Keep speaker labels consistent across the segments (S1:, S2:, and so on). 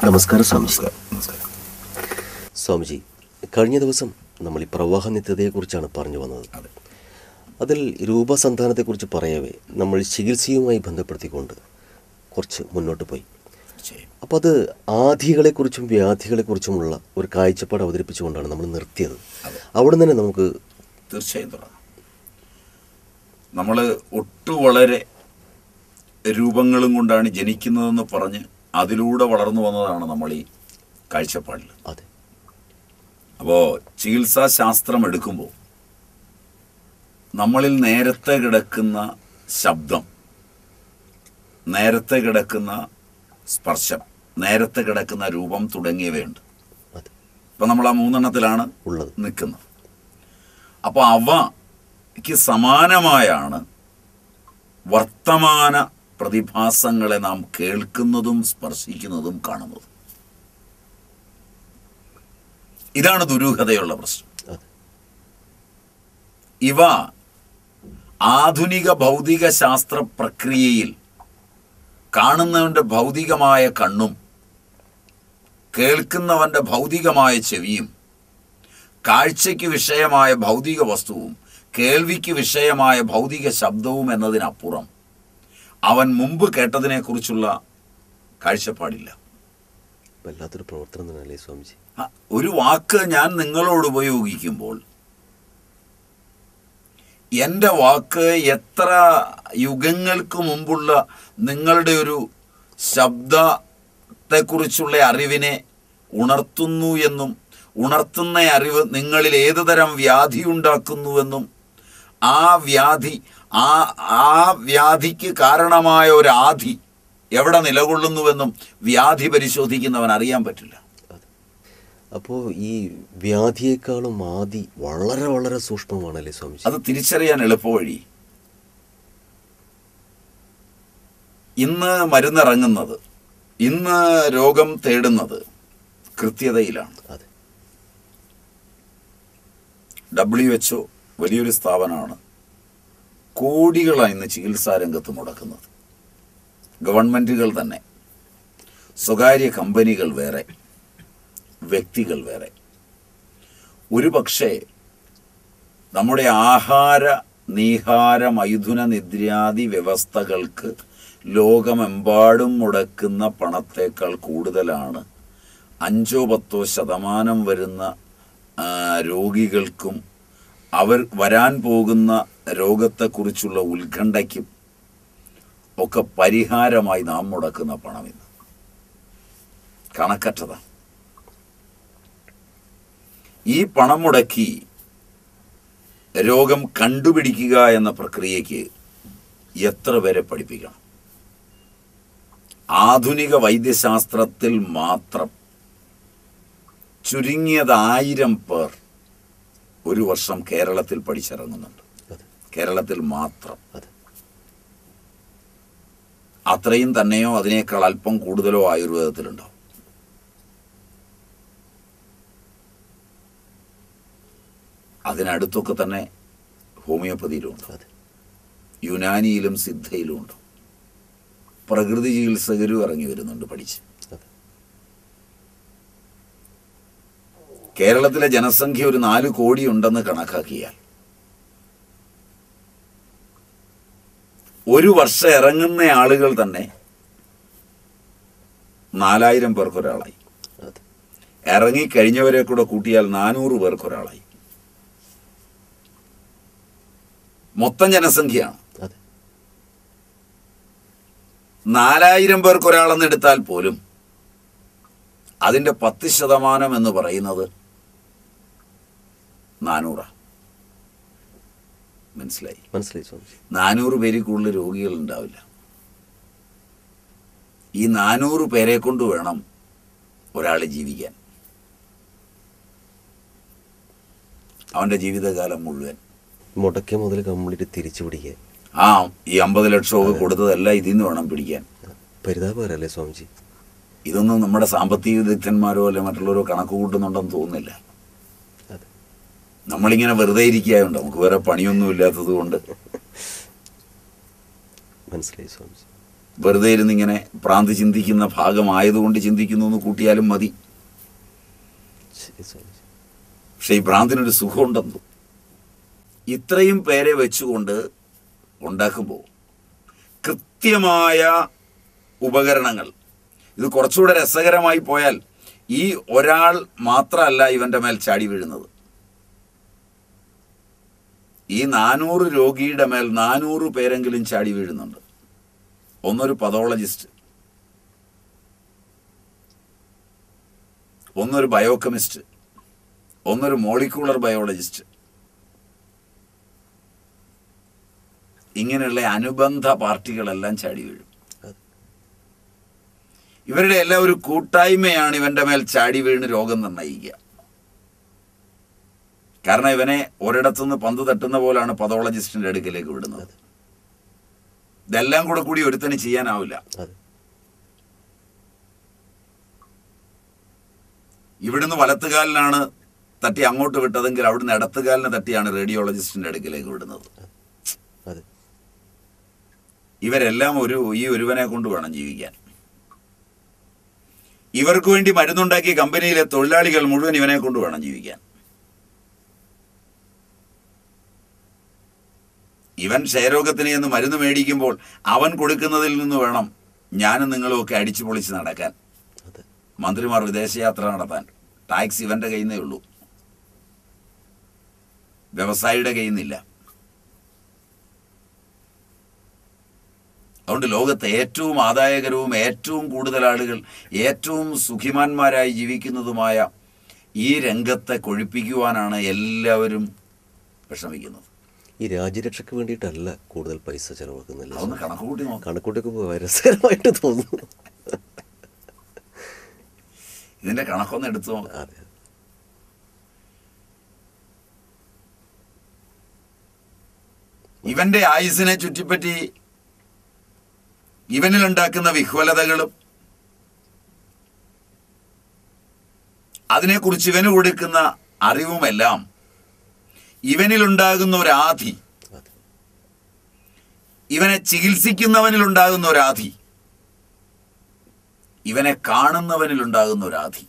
S1: നമസ്കാരം സ്വാമിജി
S2: നമസ്കാരം
S1: സ്വാമിജി കഴിഞ്ഞ ദിവസം നമ്മൾ ഈ പ്രവാഹ നിത്യതയെക്കുറിച്ചാണ് പറഞ്ഞു വന്നത്
S2: അതെ
S1: അതിൽ രൂപസന്ധാനത്തെക്കുറിച്ച് പറയവേ നമ്മൾ ചികിത്സയുമായി ബന്ധപ്പെടുത്തിക്കൊണ്ട് കുറച്ച് മുന്നോട്ട് പോയി
S2: തീർച്ചയായും
S1: അപ്പോൾ അത് ആധികളെക്കുറിച്ചും വ്യാധികളെക്കുറിച്ചുമുള്ള ഒരു കാഴ്ചപ്പാട് അവതരിപ്പിച്ചുകൊണ്ടാണ് നമ്മൾ നിർത്തിയത്
S2: അതെ.
S1: അവിടെ തന്നെ നമുക്ക്
S2: തീർച്ചയായും തുടങ്ങാം നമ്മൾ ഒട്ടു വളരെ രൂപങ്ങളും കൊണ്ടാണ് ജനിക്കുന്നതെന്ന് പറഞ്ഞ് അതിലൂടെ വളർന്നു വന്നതാണ് നമ്മൾ ഈ കാഴ്ചപ്പാടിൽ
S1: അതെ
S2: അപ്പോൾ ചികിത്സാ ശാസ്ത്രം എടുക്കുമ്പോൾ നമ്മളിൽ നേരത്തെ കിടക്കുന്ന ശബ്ദം നേരത്തെ കിടക്കുന്ന സ്പർശം നേരത്തെ കിടക്കുന്ന രൂപം തുടങ്ങിയവയുണ്ട്
S1: അതെ
S2: ഇപ്പം നമ്മൾ ആ മൂന്നെണ്ണത്തിലാണ്
S1: ഉള്ളത്
S2: നിൽക്കുന്നത് അപ്പോൾ അവയ്ക്ക് സമാനമായാണ് വർത്തമാന പ്രതിഭാസങ്ങളെ നാം കേൾക്കുന്നതും സ്പർശിക്കുന്നതും കാണുന്നതും ഇതാണ് ദുരൂഹതയുള്ള പ്രശ്നം
S1: അതെ
S2: ഇവ ആധുനിക ഭൗതിക ശാസ്ത്ര പ്രക്രിയയിൽ കാണുന്നവന്റെ ഭൗതികമായ കണ്ണും കേൾക്കുന്നവന്റെ ഭൗതികമായ ചെവിയും കാഴ്ചയ്ക്ക് വിഷയമായ ഭൗതിക വസ്തുവും കേൾവിക്ക് വിഷയമായ ഭൗതിക ശബ്ദവും എന്നതിനപ്പുറം അവൻ മുമ്പ് കേട്ടതിനെക്കുറിച്ചുള്ള കാഴ്ചപ്പാടില്ല
S1: വല്ലാത്തൊരു പ്രവർത്തനം തന്നെയല്ലേ സ്വാമിജി
S2: ആ, ഒരു വാക്ക് ഞാൻ നിങ്ങളോട് ഉപയോഗിക്കുമ്പോൾ എൻ്റെ വാക്ക് എത്ര യുഗങ്ങൾക്ക് മുമ്പുള്ള നിങ്ങളുടെ ഒരു ശബ്ദത്തെക്കുറിച്ചുള്ള അറിവിനെ ഉണർത്തുന്നു എന്നും ഉണർത്തുന്ന അറിവ് നിങ്ങളിൽ ഏത് തരം വ്യാധി ഉണ്ടാക്കുന്നുവെന്നും ആ വ്യാധി ആ ആ വ്യാധിക്ക് കാരണമായ ഒരു ആധി എവിടെ നിലകൊള്ളുന്നുവെന്നും വ്യാധി പരിശോധിക്കുന്നവൻ അറിയാൻ പറ്റില്ല
S1: അപ്പോൾ ഈ വ്യാധിയേക്കാളും ആദി വളരെ വളരെ സൂക്ഷ്മമാണല്ലേ സ്വാമിജി
S2: അത് തിരിച്ചറിയാൻ എളുപ്പവഴി ഇന്ന് മരുന്നിറങ്ങുന്നത് ഇന്ന് രോഗം തേടുന്നത് കൃത്യതയിലാണ്
S1: അതെ
S2: ഡബ്ല്യു എച്ച് വലിയൊരു സ്ഥാപനമാണ് കോടികളാണ് ഇന്ന് ചികിത്സാ രംഗത്ത് മുടക്കുന്നത് ഗവൺമെൻറ്റുകൾ തന്നെ സ്വകാര്യ കമ്പനികൾ വേറെ വ്യക്തികൾ വേറെ ഒരു പക്ഷേ നമ്മുടെ ആഹാര നീഹാര മൈഥുന നിദ്രാദി വ്യവസ്ഥകൾക്ക് ലോകമെമ്പാടും മുടക്കുന്ന പണത്തേക്കാൾ കൂടുതലാണ് അഞ്ചോ പത്തോ ശതമാനം വരുന്ന ആ, രോഗികൾക്കും അവർ വരാൻ പോകുന്ന രോഗത്തെക്കുറിച്ചുള്ള ഉത്കണ്ഠയ്ക്കും ഒക്കെ പരിഹാരമായി നാം മുടക്കുന്ന പണം ഇന്ന് കണക്കറ്റതാണ് ഈ പണം മുടക്കി രോഗം കണ്ടുപിടിക്കുക എന്ന പ്രക്രിയയ്ക്ക് എത്ര പേരെ പഠിപ്പിക്കണം ആധുനിക വൈദ്യശാസ്ത്രത്തിൽ മാത്രം ചുരുങ്ങിയത് ആയിരം പേർ ഒരു വർഷം കേരളത്തിൽ പഠിച്ചിറങ്ങുന്നുണ്ട്
S1: അതെ
S2: കേരളത്തിൽ മാത്രം
S1: അതെ
S2: അത്രയും തന്നെയോ അതിനേക്കാൾ അല്പം കൂടുതലോ ആയുർവേദത്തിലുണ്ടാവും അതിനടുത്തൊക്കെ തന്നെ ഹോമിയോപ്പതിയിലുണ്ട്
S1: അതെ
S2: യുനാനിയിലും സിദ്ധയിലും ഉണ്ട് പ്രകൃതി ചികിത്സകരും ഇറങ്ങി വരുന്നുണ്ട് പഠിച്ച്
S1: അതെ
S2: കേരളത്തിലെ ജനസംഖ്യ ഒരു നാല് കോടി ഉണ്ടെന്ന് കണക്കാക്കിയാൽ ഒരു വർഷം ഇറങ്ങുന്ന ആളുകൾ തന്നെ നാലായിരം പേർക്കൊരാളായി
S1: അതെ
S2: ഇറങ്ങി കഴിഞ്ഞവരെ കൂടെ കൂട്ടിയാൽ നാനൂറ് പേർക്കൊരാളായി മൊത്തം ജനസംഖ്യയാണ്
S1: അതെ
S2: നാലായിരം പേർക്കൊരാളെന്ന് എടുത്താൽ പോലും അതിൻ്റെ പത്ത് ശതമാനം എന്ന് പറയുന്നത് നാനൂറാ മനസ്സിലായി
S1: മനസ്സിലായി സ്വാമിജി
S2: നാനൂറ് പേരിൽ കൂടുതൽ രോഗികൾ ഉണ്ടാവില്ല ഈ നാനൂറ് പേരെ കൊണ്ട് വേണം ഒരാൾ ജീവിക്കാൻ അവൻ്റെ ജീവിതകാലം മുഴുവൻ
S1: മുടക്കിയ മുതൽ കംപ്ലീറ്റ് തിരിച്ചു പിടിക്കാൻ
S2: ആ ഈ അമ്പത് ലക്ഷമൊക്കെ കൊടുത്തതെല്ലാം ഇതിൽ നിന്ന് വേണം പിടിക്കാൻ
S1: പരിതാപകരല്ലേ സ്വാമിജി
S2: ഇതൊന്നും നമ്മുടെ സാമ്പത്തിക വിദഗ്ധന്മാരോ അല്ലെ മറ്റുള്ളവരോ കണക്ക് കൂട്ടുന്നുണ്ടെന്ന് തോന്നുന്നില്ല
S1: അതെ
S2: നമ്മളിങ്ങനെ വെറുതെ ഇരിക്കായുണ്ട് നമുക്ക് വേറെ പണിയൊന്നും ഇല്ലാത്തത് കൊണ്ട്
S1: മനസ്സിലായി സ്വാമിജി
S2: വെറുതെ ഇരുന്നിങ്ങനെ പ്രാന്ത് ചിന്തിക്കുന്ന ഭാഗമായതുകൊണ്ട് ചിന്തിക്കുന്നു എന്ന് കൂട്ടിയാലും മതി
S1: ശരി സ്വാമിജി
S2: പക്ഷെ ഈ ഭ്രാന്തിനൊരു സുഖമുണ്ടെന്നു ഇത്രയും പേരെ വെച്ചുകൊണ്ട് ഉണ്ടാക്കുമ്പോൾ കൃത്യമായ ഉപകരണങ്ങൾ ഇത് കുറച്ചുകൂടെ രസകരമായി പോയാൽ ഈ ഒരാൾ മാത്രമല്ല ഇവന്റെ മേൽ ചാടി വീഴുന്നത് ഈ നാനൂറ് രോഗിയുടെ മേൽ നാനൂറ് പേരെങ്കിലും ചാടി വീഴുന്നുണ്ട് ഒന്നൊരു പതോളജിസ്റ്റ് ഒന്നൊരു ബയോകെമിസ്റ്റ് ഒന്നൊരു മോളിക്യൂളർ ബയോളജിസ്റ്റ് ഇങ്ങനെയുള്ള അനുബന്ധ പാർട്ടികളെല്ലാം ചാടി വീഴും ഇവരുടെ എല്ലാം ഒരു കൂട്ടായ്മയാണ് ഇവന്റെ മേൽ ചാടി വീണ് രോഗം നിർണ്ണയിക്കുക കാരണം ഇവനെ ഒരിടത്തുനിന്ന് പന്ത് തട്ടുന്ന പോലാണ് പതോളജിസ്റ്റിന്റെ അടുക്കലേക്ക് വിടുന്നത് ഇതെല്ലാം കൂടെ കൂടി ഒരുത്തന് ചെയ്യാനാവില്ല
S1: അതെ
S2: ഇവിടുന്ന് വലത്തുകാലിനാണ് തട്ടി അങ്ങോട്ട് വിട്ടതെങ്കിൽ അവിടുന്ന് ഇടത്തുകാലിനെ തട്ടിയാണ് റേഡിയോളജിസ്റ്റിന്റെ അടുക്കിലേക്ക് വിടുന്നത്
S1: അതെ
S2: ഇവരെല്ലാം ഒരു ഈ ഒരുവനെ കൊണ്ട് വേണം ജീവിക്കാൻ ഇവർക്ക് വേണ്ടി മരുന്നുണ്ടാക്കിയ കമ്പനിയിലെ തൊഴിലാളികൾ മുഴുവൻ ഇവനെ കൊണ്ട് വേണം ജീവിക്കാൻ ഇവൻ ക്ഷയരോഗത്തിന് എന്ന് മരുന്ന് മേടിക്കുമ്പോൾ അവൻ കൊടുക്കുന്നതിൽ നിന്ന് വേണം ഞാനും നിങ്ങളും ഒക്കെ അടിച്ചു പൊളിച്ച് നടക്കാൻ
S1: അതെ
S2: മന്ത്രിമാർ വിദേശയാത്ര നടത്താൻ ടാക്സ് ഇവന്റെ കയ്യിൽ നിന്നേ ഉള്ളൂ വ്യവസായിയുടെ കയ്യിൽ നിന്നില്ല അതുകൊണ്ട് ലോകത്തെ ഏറ്റവും ആദായകരവും ഏറ്റവും കൂടുതൽ ആളുകൾ ഏറ്റവും സുഖിമാന്മാരായി ജീവിക്കുന്നതുമായ ഈ രംഗത്തെ കൊഴിപ്പിക്കുവാനാണ് എല്ലാവരും വിഷമിക്കുന്നത്
S1: ഈ രാജ്യരക്ഷയ്ക്ക് വേണ്ടിയിട്ടല്ല കൂടുതൽ പൈസ ചെലവാക്കുന്നില്ല
S2: അതൊന്ന് കണക്ക് കൂട്ടി നോക്കാം
S1: കണക്കൂട്ടൊക്കെ പോയി രസകരമായിട്ട് തോന്നുന്നു
S2: ഇതിന്റെ കണക്കൊന്ന് എടുത്തു നോക്കാം
S1: അതെ
S2: ഇവന്റെ ആയുസിനെ ചുറ്റിപ്പറ്റി ഇവനിലുണ്ടാക്കുന്ന വിഹ്വലതകളും അതിനെക്കുറിച്ച് ഇവന് കൊടുക്കുന്ന അറിവുമെല്ലാം ഇവനിലുണ്ടാകുന്ന ഒരു ആധി
S1: അതെ
S2: ഇവനെ ചികിത്സിക്കുന്നവനിലുണ്ടാകുന്ന ഒരു ആധി ഇവനെ കാണുന്നവനിലുണ്ടാകുന്ന ഒരു ആധി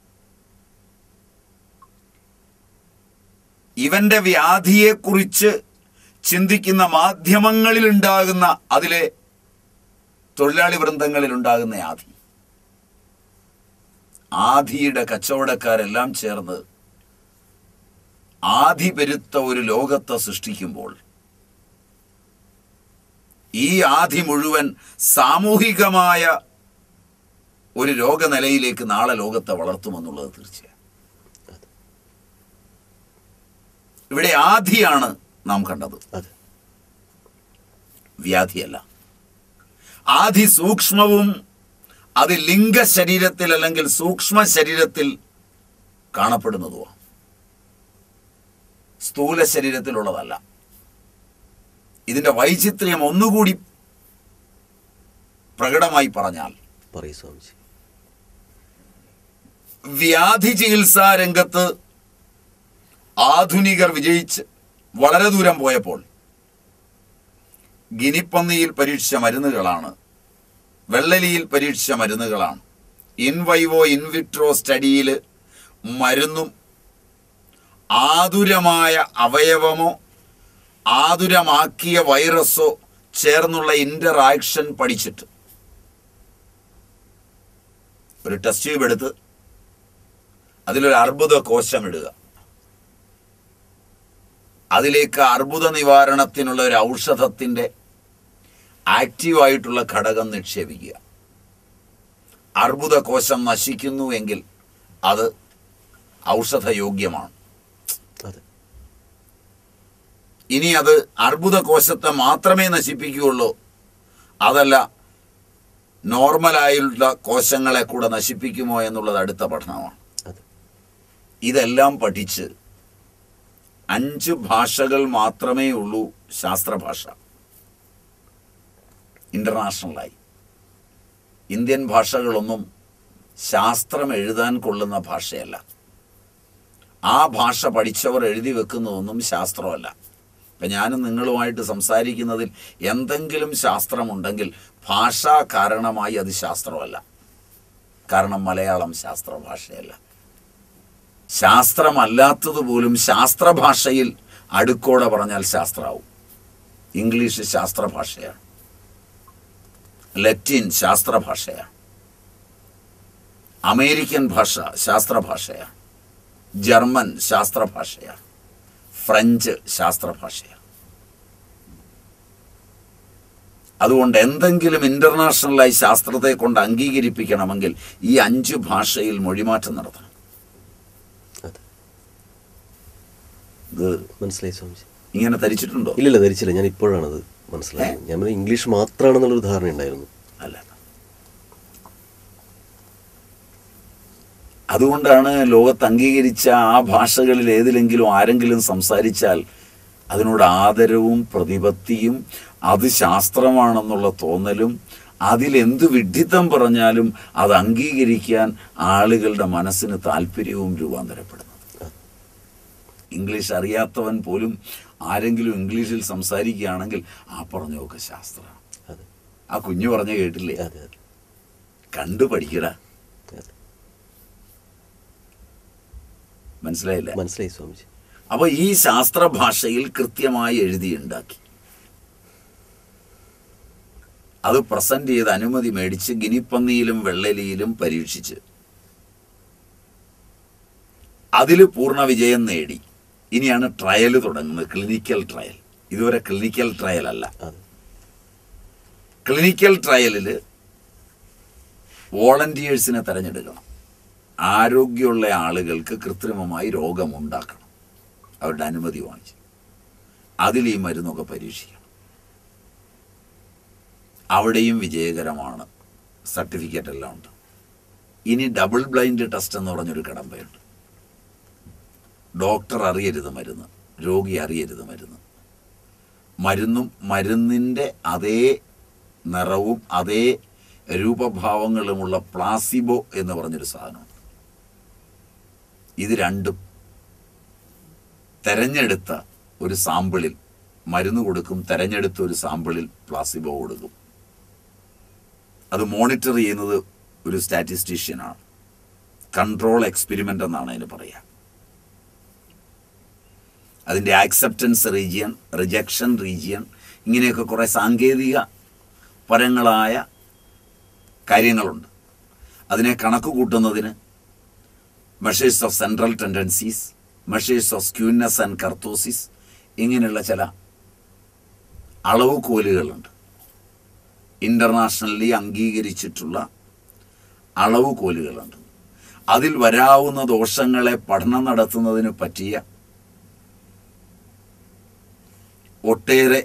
S2: ഇവന്റെ വ്യാധിയെക്കുറിച്ച് ചിന്തിക്കുന്ന മാധ്യമങ്ങളിൽ ഉണ്ടാകുന്ന അതിലെ തൊഴിലാളി വൃന്ദങ്ങളിൽ ഉണ്ടാകുന്ന ആധി ആധിയുടെ കച്ചവടക്കാരെല്ലാം ചേർന്ന് ആധി പെരുത്ത ഒരു ലോകത്തെ സൃഷ്ടിക്കുമ്പോൾ ഈ ആധി മുഴുവൻ സാമൂഹികമായ ഒരു രോഗനിലയിലേക്ക് നാളെ ലോകത്തെ വളർത്തുമെന്നുള്ളത് തീർച്ചയാണ് ഇവിടെ ആധിയാണ് നാം കണ്ടത്
S1: അതെ
S2: വ്യാധിയല്ല ആധി സൂക്ഷ്മവും അത് ലിംഗ ശരീരത്തിൽ അല്ലെങ്കിൽ സൂക്ഷ്മ ശരീരത്തിൽ കാണപ്പെടുന്നതുമാണ് സ്ഥൂല ശരീരത്തിലുള്ളതല്ല ഇതിന്റെ വൈചിത്ര്യം ഒന്നുകൂടി പ്രകടമായി പറഞ്ഞാൽ
S1: പറയൂ സ്വാമിജി
S2: വ്യാധി ചികിത്സാ രംഗത്ത് ആധുനികർ വിജയിച്ച് വളരെ ദൂരം പോയപ്പോൾ ഗിനിപ്പന്നിയിൽ പരീക്ഷിച്ച മരുന്നുകളാണ് വെള്ളലിയിൽ പരീക്ഷിച്ച മരുന്നുകളാണ് ഇൻവൈവോ ഇൻവിട്രോ സ്റ്റഡിയിൽ മരുന്നും ആതുരമായ അവയവമോ ആതുരമാക്കിയ വൈറസോ ചേർന്നുള്ള ഇന്ററാക്ഷൻ പഠിച്ചിട്ട് ഒരു ടെസ്റ്റ് ട്യൂബ് എടുത്ത് അതിലൊരു അർബുദ കോശം ഇടുക അതിലേക്ക് അർബുദ നിവാരണത്തിനുള്ള ഒരു ഔഷധത്തിന്റെ ആക്റ്റീവായിട്ടുള്ള ഘടകം നിക്ഷേപിക്കുക അർബുദ കോശം നശിക്കുന്നു എങ്കിൽ അത് ഔഷധയോഗ്യമാണ്
S1: അതെ
S2: ഇനി അത് അർബുദ കോശത്തെ മാത്രമേ നശിപ്പിക്കുകയുള്ളൂ അതല്ല നോർമലായുള്ള കോശങ്ങളെ കൂടെ നശിപ്പിക്കുമോ എന്നുള്ളത് അടുത്ത പഠനമാണ്
S1: അതെ
S2: ഇതെല്ലാം പഠിച്ച് അഞ്ച് ഭാഷകൾ മാത്രമേ ഉള്ളൂ ശാസ്ത്രഭാഷ ഇന്റർനാഷണലായി ഇന്ത്യൻ ഭാഷകളൊന്നും ശാസ്ത്രം എഴുതാൻ കൊള്ളുന്ന ഭാഷയല്ല ആ ഭാഷ പഠിച്ചവർ എഴുതി വെക്കുന്നതൊന്നും ശാസ്ത്രമല്ല ഇപ്പം ഞാനും നിങ്ങളുമായിട്ട് സംസാരിക്കുന്നതിൽ എന്തെങ്കിലും ശാസ്ത്രമുണ്ടെങ്കിൽ ഭാഷാ കാരണമായി അത് ശാസ്ത്രമല്ല കാരണം മലയാളം ശാസ്ത്രഭാഷയല്ല ശാസ്ത്രമല്ലാത്തത് പോലും ശാസ്ത്രഭാഷയിൽ അടുക്കോടെ പറഞ്ഞാൽ ശാസ്ത്രമാവും ഇംഗ്ലീഷ് ശാസ്ത്രഭാഷയാണ് ലറ്റിൻ ശാസ്ത്രഭാഷയാണ് അമേരിക്കൻ ഭാഷ ശാസ്ത്രഭാഷയാണ് ജർമ്മൻ ശാസ്ത്രഭാഷയാണ് ഫ്രഞ്ച് ശാസ്ത്രഭാഷയാണ് അതുകൊണ്ട് എന്തെങ്കിലും ഇന്റർനാഷണലായി ശാസ്ത്രത്തെ കൊണ്ട് അംഗീകരിപ്പിക്കണമെങ്കിൽ ഈ അഞ്ച് ഭാഷയിൽ മൊഴിമാറ്റം നടത്തണം
S1: അതെ
S2: ഇത്
S1: മനസ്സിലായി സ്വാമിജി
S2: ഇങ്ങനെ ധരിച്ചിട്ടുണ്ടോ
S1: ഇല്ലില്ല ധരിച്ചില്ല ഞാൻ ഇപ്പോഴാണത് മനസ്സിലായത് ഞാൻ പറഞ്ഞ ഇംഗ്ലീഷ് മാത്രമാണെന്നുള്ളൊരു ധാരണ ഉണ്ടായിരുന്നു
S2: അല്ല അതുകൊണ്ടാണ് ലോകത്ത് അംഗീകരിച്ച ആ ഭാഷകളിൽ ഏതിലെങ്കിലും ആരെങ്കിലും സംസാരിച്ചാൽ അതിനോട് ആദരവും പ്രതിപത്തിയും അത് ശാസ്ത്രമാണെന്നുള്ള തോന്നലും അതിലെന്ത് വിഡ്ഢിത്തം പറഞ്ഞാലും അത് അംഗീകരിക്കാൻ ആളുകളുടെ മനസ്സിന് താല്പര്യവും രൂപാന്തരപ്പെടുന്നത് ഇംഗ്ലീഷ് അറിയാത്തവൻ പോലും ആരെങ്കിലും ഇംഗ്ലീഷിൽ സംസാരിക്കുകയാണെങ്കിൽ ആ പറഞ്ഞൊക്കെ ശാസ്ത്രമാണ്
S1: അതെ
S2: ആ കുഞ്ഞു പറഞ്ഞ കേട്ടില്ലേ
S1: അതെ അതെ
S2: കണ്ടു പഠിക്കടാ
S1: അതെ
S2: മനസ്സിലായില്ല
S1: മനസ്സിലായി സ്വാമിജി
S2: അപ്പൊ ഈ ശാസ്ത്രഭാഷയിൽ കൃത്യമായി എഴുതിയുണ്ടാക്കി അത് പ്രസന്റ് ചെയ്ത് അനുമതി മേടിച്ച് ഗിനിപ്പന്നിയിലും വെള്ളലിയിലും പരീക്ഷിച്ച് അതിൽ പൂർണ്ണ വിജയം നേടി ഇനിയാണ് ട്രയൽ തുടങ്ങുന്നത് ക്ലിനിക്കൽ ട്രയൽ ഇതുവരെ ക്ലിനിക്കൽ ട്രയൽ അല്ല
S1: അതെ
S2: ക്ലിനിക്കൽ ട്രയലിൽ വോളണ്ടിയേഴ്സിനെ തിരഞ്ഞെടുക്കണം ആരോഗ്യമുള്ള ആളുകൾക്ക് കൃത്രിമമായി രോഗമുണ്ടാക്കണം അവരുടെ അനുമതി വാങ്ങിച്ച് അതിൽ ഈ മരുന്നൊക്കെ പരീക്ഷിക്കണം അവിടെയും വിജയകരമാണ് സർട്ടിഫിക്കറ്റ് എല്ലാം ഉണ്ട് ഇനി ഡബിൾ ബ്ലൈൻഡ് ടെസ്റ്റ് എന്ന് പറഞ്ഞൊരു കടമ്പയുണ്ട് ഡോക്ടർ അറിയരുത് മരുന്ന് രോഗി അറിയരുത് മരുന്ന് മരുന്നും മരുന്നിൻ്റെ അതേ നിറവും അതേ രൂപഭാവങ്ങളുമുള്ള പ്ലാസിബോ എന്ന് പറഞ്ഞൊരു സാധനമുണ്ട് ഇത് രണ്ടും തെരഞ്ഞെടുത്ത ഒരു സാമ്പിളിൽ മരുന്ന് കൊടുക്കും തെരഞ്ഞെടുത്ത ഒരു സാമ്പിളിൽ പ്ലാസിബോ കൊടുക്കും അത് മോണിറ്റർ ചെയ്യുന്നത് ഒരു സ്റ്റാറ്റിസ്റ്റീഷ്യനാണ് കൺട്രോൾ എക്സ്പെരിമെൻ്റ് എന്നാണ് അതിന് പറയുക അതിൻ്റെ ആക്സെപ്റ്റൻസ് റീജിയൻ റിജക്ഷൻ റീജിയൻ ഇങ്ങനെയൊക്കെ കുറേ സാങ്കേതിക പരങ്ങളായ കാര്യങ്ങളുണ്ട് അതിനെ കണക്ക് കൂട്ടുന്നതിന് measures of central tendencies measures of skewness and kurtosis ഇങ്ങനെയുള്ള ചില അളവുകോലുകളുണ്ട് ഇൻ്റർനാഷണലി അംഗീകരിച്ചിട്ടുള്ള അളവുകോലുകളുണ്ട് അതിൽ വരാവുന്ന ദോഷങ്ങളെ പഠനം നടത്തുന്നതിന് പറ്റിയ ഒട്ടേറെ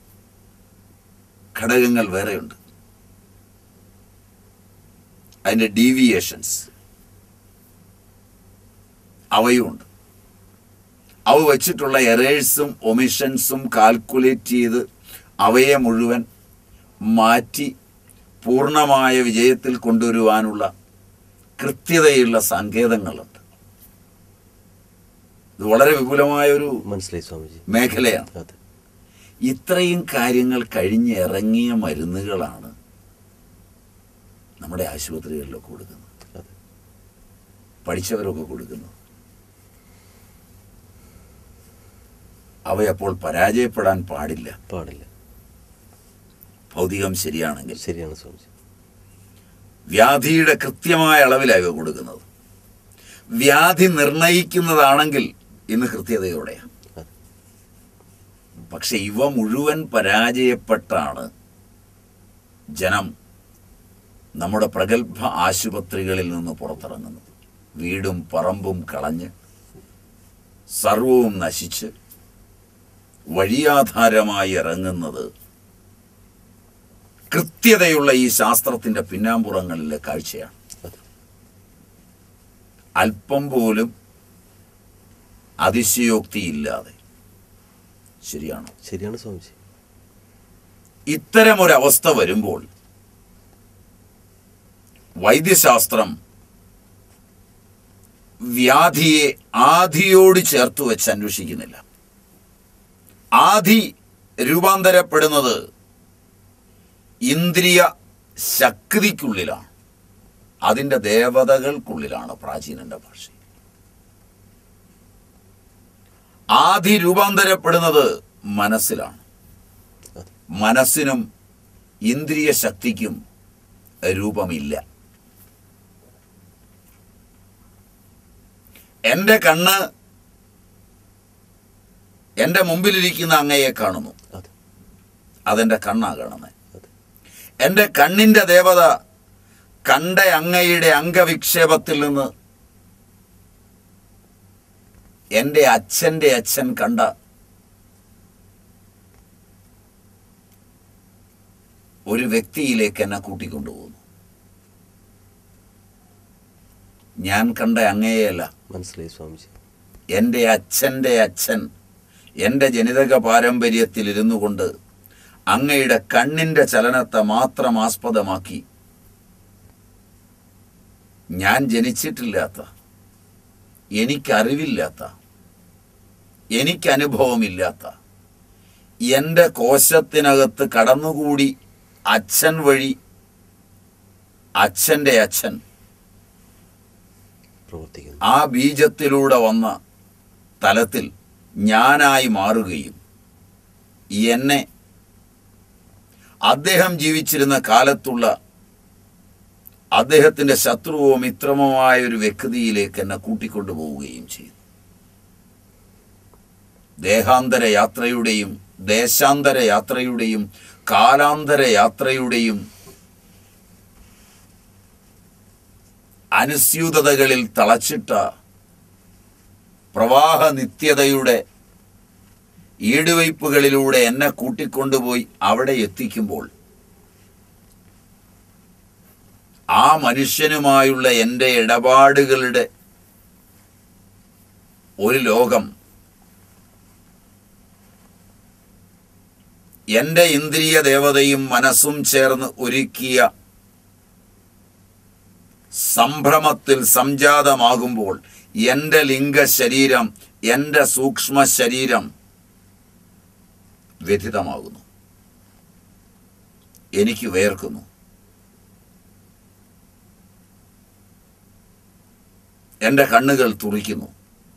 S2: ഘടകങ്ങൾ വേറെയുണ്ട് അതിൻ്റെ ഡീവിയേഷൻസ് അവയുമുണ്ട് അവ വച്ചിട്ടുള്ള എറേഴ്സും ഒമിഷൻസും കാൽക്കുലേറ്റ് ചെയ്ത് അവയെ മുഴുവൻ മാറ്റി പൂർണ്ണമായ വിജയത്തിൽ കൊണ്ടുവരുവാനുള്ള കൃത്യതയുള്ള സങ്കേതങ്ങളുണ്ട് ഇത് വളരെ വിപുലമായ ഒരു
S1: മനസ്സിലായി സ്വാമിജി
S2: മേഖലയാണ്
S1: അതെ
S2: ഇത്രയും കാര്യങ്ങൾ കഴിഞ്ഞിറങ്ങിയ മരുന്നുകളാണ് നമ്മുടെ ആശുപത്രികളിലൊക്കെ കൊടുക്കുന്നത്
S1: അതെ
S2: പഠിച്ചവരൊക്കെ കൊടുക്കുന്നത് അവയപ്പോൾ പരാജയപ്പെടാൻ പാടില്ല
S1: പാടില്ല
S2: ഭൗതികം ശരിയാണെങ്കിൽ
S1: ശരിയാണ് സ്വാമിജി
S2: വ്യാധിയുടെ കൃത്യമായ അളവിലാണ് ഇവ കൊടുക്കുന്നത് വ്യാധി നിർണയിക്കുന്നതാണെങ്കിൽ ഇന്ന് കൃത്യതയോടെയാണ്
S1: അതെ
S2: പക്ഷെ ഇവ മുഴുവൻ പരാജയപ്പെട്ടാണ് ജനം നമ്മുടെ പ്രഗത്ഭ ആശുപത്രികളിൽ നിന്ന് പുറത്തിറങ്ങുന്നത് വീടും പറമ്പും കളഞ്ഞ് സർവവും നശിച്ച് വഴിയാധാരമായി ഇറങ്ങുന്നത് കൃത്യതയുള്ള ഈ ശാസ്ത്രത്തിന്റെ പിന്നാമ്പുറങ്ങളിലെ കാഴ്ചയാണ്
S1: അതെ
S2: അല്പം പോലും അതിശയോക്തിയില്ലാതെ ശരിയാണോ
S1: ശരിയാണ് സ്വാമിജി
S2: ഇത്തരമൊരവസ്ഥ വരുമ്പോൾ വൈദ്യശാസ്ത്രം വ്യാധിയെ ആധിയോട് ചേർത്ത് വെച്ച് അന്വേഷിക്കുന്നില്ല ആദി രൂപാന്തരപ്പെടുന്നത് ഇന്ദ്രിയ ശക്തിക്കുള്ളിലാണ് അതിൻ്റെ ദേവതകൾക്കുള്ളിലാണ് പ്രാചീനന്റെ ഭാഷ ആദി രൂപാന്തരപ്പെടുന്നത് മനസ്സിലാണ് മനസ്സിനും ഇന്ദ്രിയ ശക്തിക്കും രൂപമില്ല എൻ്റെ കണ്ണ് എൻ്റെ മുമ്പിലിരിക്കുന്ന അങ്ങയെ കാണുന്നു
S1: അതെ
S2: അതെൻ്റെ കണ്ണാ കാണുന്നത്
S1: അതെ
S2: എൻ്റെ കണ്ണിൻ്റെ ദേവത കണ്ട അങ്ങയുടെ അംഗവിക്ഷേപത്തിൽ നിന്ന് എൻ്റെ അച്ഛൻ്റെ അച്ഛൻ കണ്ട ഒരു വ്യക്തിയിലേക്ക് എന്നെ കൂട്ടിക്കൊണ്ടുപോകുന്നു ഞാൻ കണ്ട അങ്ങയെയല്ല
S1: മനസ്സിലായി സ്വാമിജി
S2: എൻ്റെ അച്ഛൻ്റെ അച്ഛൻ എൻ്റെ ജനിതക പാരമ്പര്യത്തിൽ ഇരുന്നു കൊണ്ട് അങ്ങയുടെ കണ്ണിൻ്റെ ചലനത്തെ മാത്രം ആസ്പദമാക്കി ഞാൻ ജനിച്ചിട്ടില്ലാത്ത എനിക്കറിവില്ലാത്ത എനിക്കനുഭവമില്ലാത്ത എൻ്റെ കോശത്തിനകത്ത് കടന്നുകൂടി അച്ഛൻ വഴി അച്ഛൻ്റെ അച്ഛൻ
S1: പ്രവർത്തിക്കുന്നു
S2: ആ ബീജത്തിലൂടെ വന്ന തലത്തിൽ ഞാനായി മാറുകയും എന്നെ അദ്ദേഹം ജീവിച്ചിരുന്ന കാലത്തുള്ള അദ്ദേഹത്തിൻ്റെ ശത്രുവോ മിത്രമോ ആയ ഒരു വ്യക്തിയിലേക്ക് എന്നെ കൂട്ടിക്കൊണ്ടുപോവുകയും ചെയ്തു ദേഹാന്തര യാത്രയുടെയും ദേശാന്തര യാത്രയുടെയും കാലാന്തര യാത്രയുടെയും അനുസ്യൂതതകളിൽ തളച്ചിട്ട പ്രവാഹ നിത്യതയുടെ ഈടുവയ്പ്പുകളിലൂടെ എന്നെ കൂട്ടിക്കൊണ്ടുപോയി അവിടെ എത്തിക്കുമ്പോൾ ആ മനുഷ്യനുമായുള്ള എൻ്റെ ഇടപാടുകളുടെ ഒരു ലോകം എൻ്റെ ഇന്ദ്രിയ ദേവതയും മനസ്സും ചേർന്ന് ഒരുക്കിയ സംഭ്രമത്തിൽ സംജാതമാകുമ്പോൾ എൻ്റെ ലിംഗ ശരീരം എൻ്റെ സൂക്ഷ്മ ശരീരം വ്യഥിതമാകുന്നു എനിക്ക് വേർക്കുന്നു എൻ്റെ കണ്ണുകൾ തുറിക്കുന്നു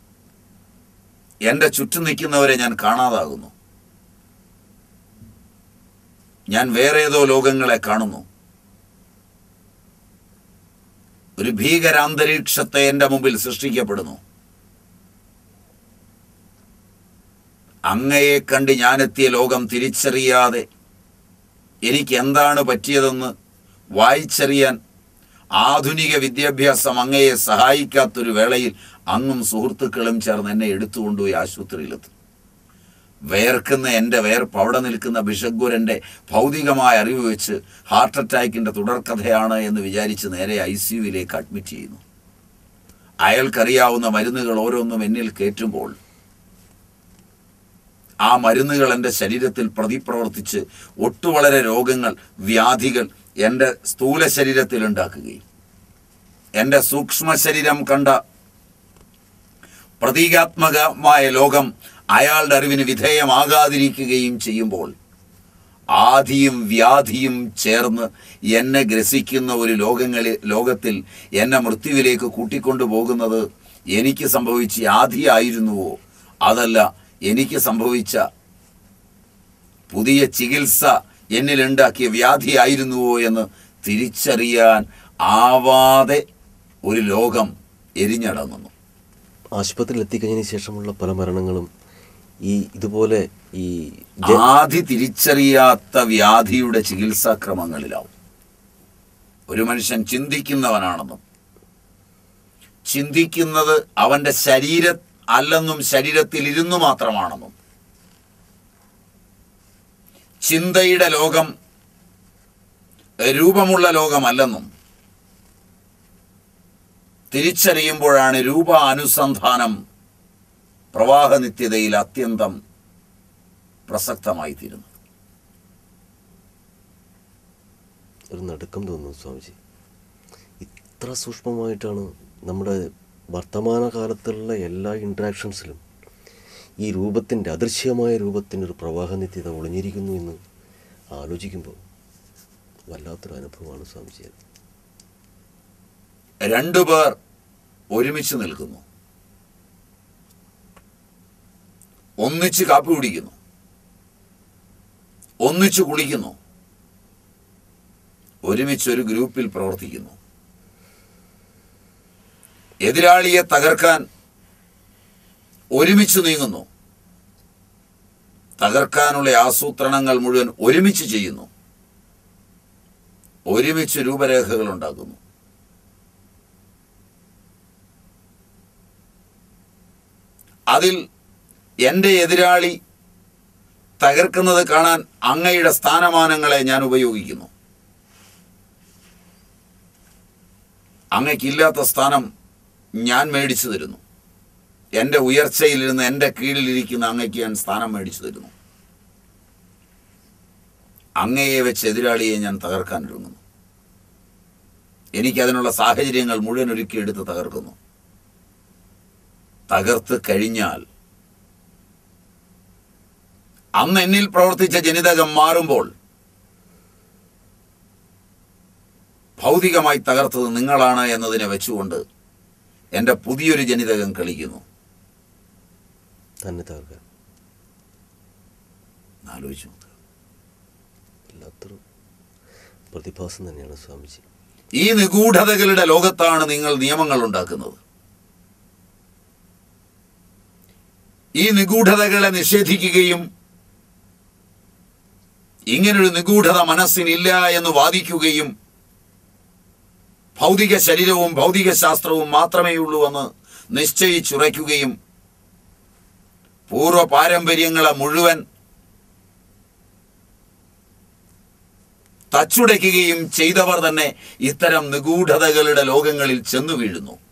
S2: എൻ്റെ ചുറ്റും നിൽക്കുന്നവരെ ഞാൻ കാണാതാകുന്നു ഞാൻ വേറെ ഏതോ ലോകങ്ങളെ കാണുന്നു ഒരു ഭീകരാന്തരീക്ഷത്തെ എൻ്റെ മുമ്പിൽ സൃഷ്ടിക്കപ്പെടുന്നു അങ്ങയെ കണ്ട് ഞാനെത്തിയ ലോകം തിരിച്ചറിയാതെ എനിക്ക് എന്താണ് പറ്റിയതെന്ന് വായിച്ചറിയാൻ ആധുനിക വിദ്യാഭ്യാസം അങ്ങയെ സഹായിക്കാത്തൊരു വേളയിൽ അങ്ങും സുഹൃത്തുക്കളും ചേർന്ന് എന്നെ എടുത്തുകൊണ്ടുപോയി ആശുപത്രിയിലെത്തും വേർക്കുന്ന എൻ്റെ വേർപ്പ് അവിടെ നിൽക്കുന്ന ബിഷഗ്ഗുരൻ്റെ ഭൗതികമായ അറിവ് വെച്ച് ഹാർട്ട് അറ്റാക്കിൻ്റെ തുടർക്കഥയാണ് എന്ന് വിചാരിച്ച് നേരെ ഐ സി യുവിലേക്ക് അഡ്മിറ്റ് ചെയ്യുന്നു അയാൾക്കറിയാവുന്ന മരുന്നുകൾ ഓരോന്നും എന്നിൽ കയറ്റുമ്പോൾ ആ മരുന്നുകൾ എൻ്റെ ശരീരത്തിൽ പ്രതിപ്രവർത്തിച്ച് ഒട്ടുവളരെ രോഗങ്ങൾ വ്യാധികൾ എൻ്റെ സ്ഥൂല ശരീരത്തിൽ ഉണ്ടാക്കുകയും എൻ്റെ സൂക്ഷ്മ ശരീരം കണ്ട പ്രതീകാത്മകമായ ലോകം അയാളുടെ അറിവിന് വിധേയമാകാതിരിക്കുകയും ചെയ്യുമ്പോൾ ആധിയും വ്യാധിയും ചേർന്ന് എന്നെ ഗ്രസിക്കുന്ന ഒരു ലോകങ്ങളിൽ ലോകത്തിൽ എന്നെ മൃത്യുവിലേക്ക് കൂട്ടിക്കൊണ്ടു പോകുന്നത് എനിക്ക് സംഭവിച്ച ആധിയായിരുന്നുവോ അതല്ല എനിക്ക് സംഭവിച്ച പുതിയ ചികിത്സ എന്നിലുണ്ടാക്കിയ വ്യാധിയായിരുന്നുവോ എന്ന് തിരിച്ചറിയാൻ ആവാതെ ഒരു ലോകം എരിഞ്ഞടങ്ങുന്നു
S1: ആശുപത്രിയിൽ എത്തിക്കഴിഞ്ഞതിന് ശേഷമുള്ള പല മരണങ്ങളും ഈ ഇതുപോലെ ഈ ജ-
S2: ആദി തിരിച്ചറിയാത്ത വ്യാധിയുടെ ചികിത്സാക്രമങ്ങളിലാവും ഒരു മനുഷ്യൻ ചിന്തിക്കുന്നവനാണെന്നും ചിന്തിക്കുന്നത് അവന്റെ ശരീര അല്ലെന്നും ശരീരത്തിൽ ഇരുന്നു മാത്രമാണെന്നും ചിന്തയുടെ ലോകം രൂപമുള്ള ലോകമല്ലെന്നും തിരിച്ചറിയുമ്പോഴാണ് രൂപ അനുസന്ധാനം പ്രവാഹ നിത്യതയിൽ അത്യന്തം പ്രസക്തമായി തീരുന്നത്
S1: ഒരു നടുക്കം തോന്നുന്നു സ്വാമിജി ഇത്ര സൂക്ഷ്മമായിട്ടാണ് നമ്മുടെ വർത്തമാന കാലത്തുള്ള എല്ലാ ഇൻട്രാക്ഷൻസിലും ഈ രൂപത്തിൻ്റെ അദൃശ്യമായ രൂപത്തിൻ്റെ ഒരു പ്രവാഹനിത്യത ഒളിഞ്ഞിരിക്കുന്നു എന്ന് ആലോചിക്കുമ്പോൾ വല്ലാത്തൊരു അനുഭവമാണ് സ്വാമിജി അത്.
S2: രണ്ടു പേർ ഒരുമിച്ച് നിൽക്കുന്നു ഒന്നിച്ച് കാപ്പി കുടിക്കുന്നു ഒന്നിച്ച് കുളിക്കുന്നു ഒരുമിച്ച് ഒരു ഗ്രൂപ്പിൽ പ്രവർത്തിക്കുന്നു എതിരാളിയെ തകർക്കാൻ ഒരുമിച്ച് നീങ്ങുന്നു തകർക്കാനുള്ള ആസൂത്രണങ്ങൾ മുഴുവൻ ഒരുമിച്ച് ചെയ്യുന്നു ഒരുമിച്ച് രൂപരേഖകൾ ഉണ്ടാക്കുന്നു അതിൽ എൻ്റെ എതിരാളി തകർക്കുന്നത് കാണാൻ അങ്ങയുടെ സ്ഥാനമാനങ്ങളെ ഞാൻ ഉപയോഗിക്കുന്നു അങ്ങയ്ക്കില്ലാത്ത സ്ഥാനം ഞാൻ മേടിച്ചു തരുന്നു എൻ്റെ ഉയർച്ചയിലിരുന്ന് എൻ്റെ കീഴിലിരിക്കുന്ന അങ്ങയ്ക്ക് ഞാൻ സ്ഥാനം മേടിച്ചു തരുന്നു അങ്ങയെ വെച്ച് എതിരാളിയെ ഞാൻ തകർക്കാൻ ഒരുങ്ങുന്നു എനിക്കതിനുള്ള സാഹചര്യങ്ങൾ മുഴുവൻ ഒരുക്കിയെടുത്ത് തകർക്കുന്നു തകർത്ത് കഴിഞ്ഞാൽ അന്ന് എന്നിൽ പ്രവർത്തിച്ച ജനിതകം മാറുമ്പോൾ ഭൗതികമായി തകർത്തത് നിങ്ങളാണ് എന്നതിനെ വെച്ചുകൊണ്ട് എൻ്റെ പുതിയൊരു ജനിതകം കളിക്കുന്നു
S1: തന്നെ തകർക്കാൻ
S2: ആലോചിച്ചു നോക്കുക
S1: വല്ലാത്തൊരു പ്രതിഭാസം തന്നെയാണ് സ്വാമിജി
S2: ഈ നിഗൂഢതകളുടെ ലോകത്താണ് നിങ്ങൾ നിയമങ്ങൾ ഉണ്ടാക്കുന്നത് ഈ നിഗൂഢതകളെ നിഷേധിക്കുകയും ഇങ്ങനൊരു നിഗൂഢത മനസ്സിനില്ല എന്ന് വാദിക്കുകയും ഭൗതിക ശരീരവും ഭൗതിക ശാസ്ത്രവും മാത്രമേ ഉള്ളൂ എന്ന് നിശ്ചയിച്ചുറയ്ക്കുകയും പൂർവ്വ പാരമ്പര്യങ്ങളെ മുഴുവൻ തച്ചുടയ്ക്കുകയും ചെയ്തവർ തന്നെ ഇത്തരം നിഗൂഢതകളുടെ ലോകങ്ങളിൽ ചെന്നു വീഴുന്നു